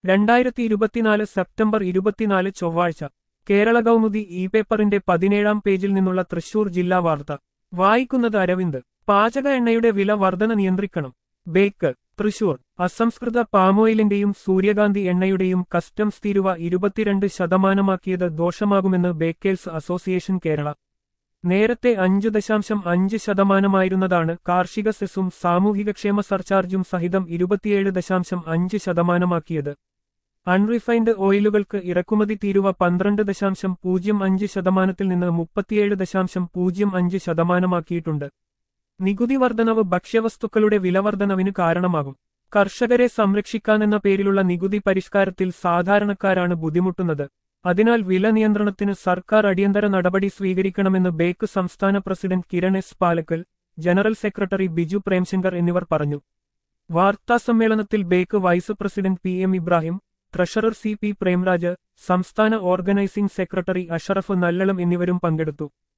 രണ്ടായിരത്തി ഇരുപത്തിനാല് സെപ്റ്റംബർ ഇരുപത്തിനാല് ചൊവ്വാഴ്ച കേരള കൗമുദി ഇ പേപ്പറിന്റെ പതിനേഴാം പേജിൽ നിന്നുള്ള തൃശൂർ ജില്ലാ വാർത്ത വായിക്കുന്നത് അരവിന്ദ് പാചക എണ്ണയുടെ വില വർധന നിയന്ത്രിക്കണം ബേക്ക് തൃശൂർ അസംസ്കൃത പാമോയിലിന്റെയും സൂര്യകാന്തി എണ്ണയുടെയും കസ്റ്റംസ് തീരുവ ഇരുപത്തിരണ്ട് ശതമാനമാക്കിയത് ദോഷമാകുമെന്ന് ബേക്കേഴ്സ് അസോസിയേഷൻ കേരള നേരത്തെ അഞ്ച് ദശാംശം അഞ്ച് ശതമാനമായിരുന്നതാണ് കാർഷിക സെസ്സും സാമൂഹികക്ഷേമ സർചാർജും സഹിതം ഇരുപത്തിയേഴ് ദശാംശം അഞ്ച് ശതമാനമാക്കിയത് അൺറിഫൈൻഡ് ഓയിലുകൾക്ക് ഇറക്കുമതി തീരുവ പന്ത്രണ്ട് ദശാംശം പൂജ്യം അഞ്ച് ശതമാനത്തിൽ നിന്ന് മുപ്പത്തിയേഴ് ദശാംശം പൂജ്യം അഞ്ച് ശതമാനമാക്കിയിട്ടുണ്ട് നികുതി വർധനവ് ഭക്ഷ്യവസ്തുക്കളുടെ വിലവർധനവിന് കാരണമാകും കർഷകരെ സംരക്ഷിക്കാനെന്ന പേരിലുള്ള നികുതി പരിഷ്കാരത്തിൽ സാധാരണക്കാരാണ് ബുദ്ധിമുട്ടുന്നത് അതിനാൽ വില നിയന്ത്രണത്തിന് സർക്കാർ അടിയന്തര നടപടി സ്വീകരിക്കണമെന്ന് ബേക്ക് സംസ്ഥാന president Kiran S Palakkal general secretary Biju Premshankar എന്നിവർ പറഞ്ഞു വാർത്താസമ്മേളനത്തിൽ bake vice president P M Ibrahim treasurer C P Premraj സംസ്ഥാന ഓർഗനൈസിംഗ് സെക്രട്ടറി അഷറഫ് നല്ലളം എന്നിവരും പങ്കെടുത്തു